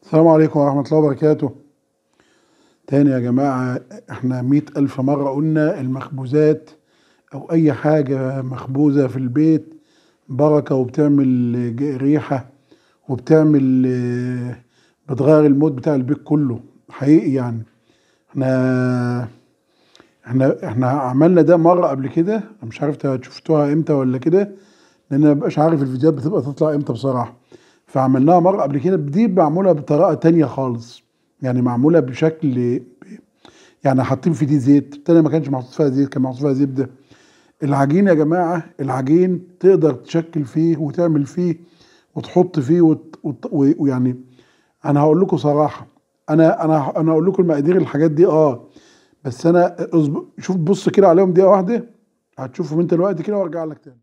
السلام عليكم ورحمة الله وبركاته تاني يا جماعة احنا مئة ألف مرة قلنا المخبوزات أو أي حاجة مخبوزة في البيت بركة وبتعمل ج- ريحة وبتعمل آه، بتغير المود بتاع البيت كله حقيقي يعني احنا احنا احنا عملنا ده مرة قبل كده أنا مش عارف تا- شفتوها امتى ولا كده لأن أنا مبقاش عارف الفيديوهات بتبقى تطلع امتى بصراحة فعملناها مرة قبل كده دي معمولة بطريقة تانية خالص يعني معمولة بشكل يعني حاطين في دي زيت التانية ما كانش محطوط فيها زيت كان محطوط فيها زبدة العجين يا جماعة العجين تقدر تشكل فيه وتعمل فيه وتحط فيه وت... وت... و- ويعني انا هقول لكم صراحة انا انا انا هقول لكم المقادير الحاجات دي اه بس انا اصبر شوف بص كده عليهم دقيقة واحدة هتشوفهم انت الوقت كده وارجع لك تاني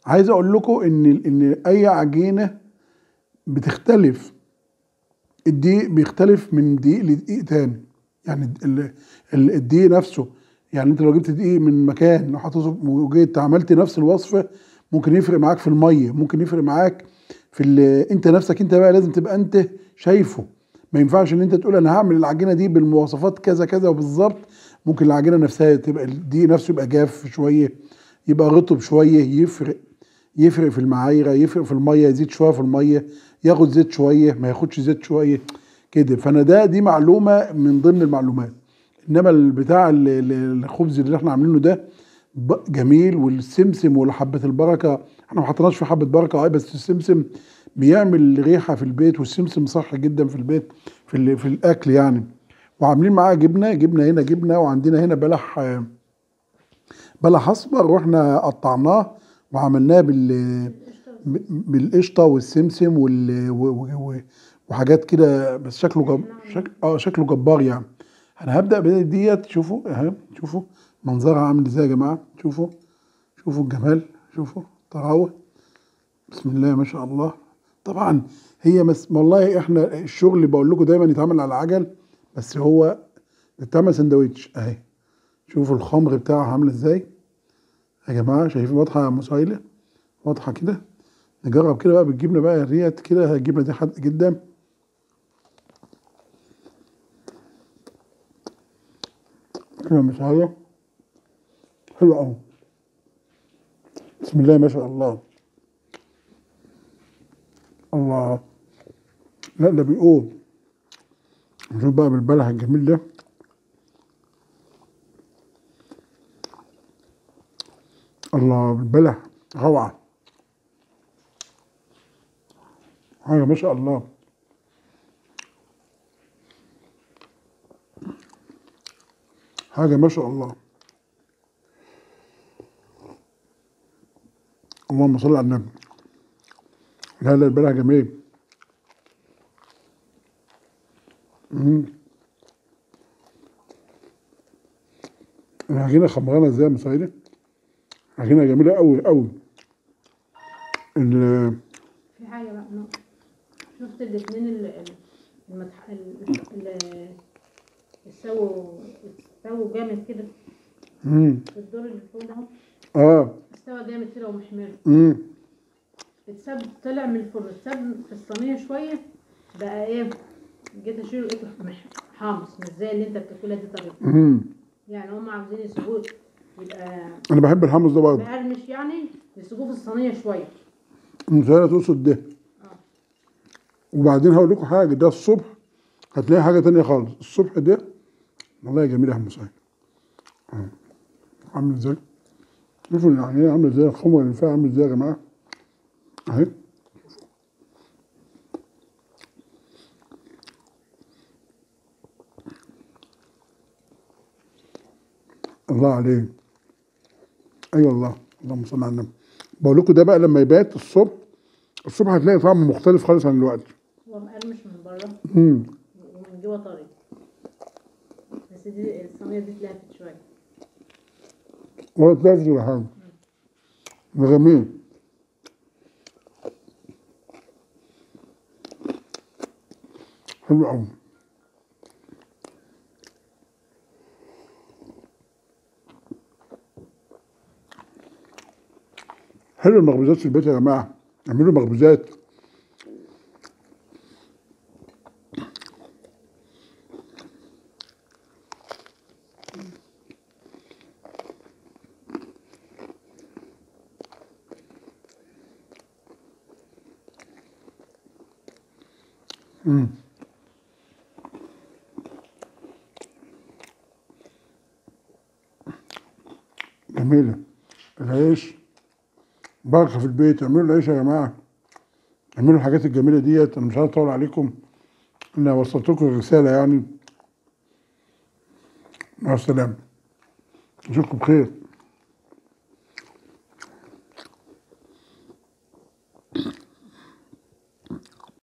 عايز اقول لكم ان ان اي عجينه بتختلف الدقيق بيختلف من دقيق لدقيق تاني يعني ال- ال- الدقيق نفسه يعني انت لو جبت دقيق من مكان لو حطيته وجيت عملت نفس الوصفه ممكن يفرق معاك في الميه ممكن يفرق معاك في ال- انت نفسك انت بقى لازم تبقى انت شايفه ما ينفعش ان انت تقول انا هعمل العجينه دي بالمواصفات كذا كذا وبالظبط ممكن العجينه نفسها تبقى الدقيق نفسه يبقى جاف شويه يبقى رطب شويه يفرق يفرق في المعايره يفرق في الميه يزيد شويه في الميه ياخد زيت شويه ما ياخدش زيت شويه كده فانا ده دي معلومه من ضمن المعلومات انما البتاع ال- ال- الخبز اللي احنا عاملينه ده ب- جميل والسمسم وحبه البركه احنا ما حطيناش في حبه بركه اه بس السمسم بيعمل ريحه في البيت والسمسم صح جدا في البيت في ال- في الاكل يعني وعاملين معاه جبنه جبنه هنا جبنه وعندنا هنا بلح آه، بلح اصفر واحنا قطعناه وعملناه بال بالقشطه والسمسم وال و- و- و- وحاجات كده بس شكله جب... شك... اه شكله جبار يعني انا هبدا بديت شوفوا اهي شوفوا منظرها عامل ازاي يا جماعه شوفوا شوفوا الجمال شوفوا طراوه بسم الله ما شاء الله طبعا هي مس... والله احنا الشغل اللي بقول لكم دايما يتعمل على عجل بس هو بتعمل سندوتش اهي شوفوا الخمر بتاعها عامل ازاي يا جماعه شايفين واضحه يا مسايله واضحه كده نجرب كده بقى بالجبنه بقى الريت كده الجبنه دي حادقه جدا كده مسايه حلوه قوي بسم الله ما شاء الله الله لا ده بيقول نشوف بقى بالبلح الجميل ده الله بالبلح روعة حاجة ما شاء الله حاجة ما شاء الله اللهم صل على النبي لا لا البلح جميل مم. العجينة خمرانة ازاي يا مساعدة؟ عجينة جميلة قوي قوي ال- في حاجة بقى نقطة شفت الاتنين ال- ال- المتح... ال- ال- السو السو جامد كده مم. في الدور اللي فوق ده اهو. اه استوى جامد كده ومحمر مم. اتساب طلع من الفرن اتساب في الصينية شوية بقى ايه جيت اشيله لقيته مح- حامص مش زي اللي انت بتاكلها دي طريقة مم. يعني هم عاوزين يسيبوه يبقى انا بحب الحمص ده برضه مقرمش يعني يسيبوه في الصينية شوية مسألة تقصد ده اه وبعدين هقول لكم حاجة ده الصبح هتلاقي حاجة تانية خالص الصبح ده والله جميل يا أحمد سعيد آه. عامل ازاي؟ شوفوا العينية عاملة ازاي الخمر اللي فيها عامل ازاي يا جماعة اهي الله عليه ايوه والله اللهم صل على النبي بقول لكم ده بقى لما يبات الصبح الصبح هتلاقي طعم مختلف خالص عن الوقت هو مقرمش من بره امم ومن جوه طري بس دي الصينية دي اتلهفت شوية ولا تلفت ولا حاجه ده جميل حلو قوي حلو المخبوزات في البيت يا جماعه اعملوا مخبوزات مم. جميلة العيش بركة في البيت اعملوا العيش يا جماعة اعملوا الحاجات الجميلة ديت انا مش عايز اطول عليكم انا وصلت لكم الرسالة يعني مع السلامة اشوفكم بخير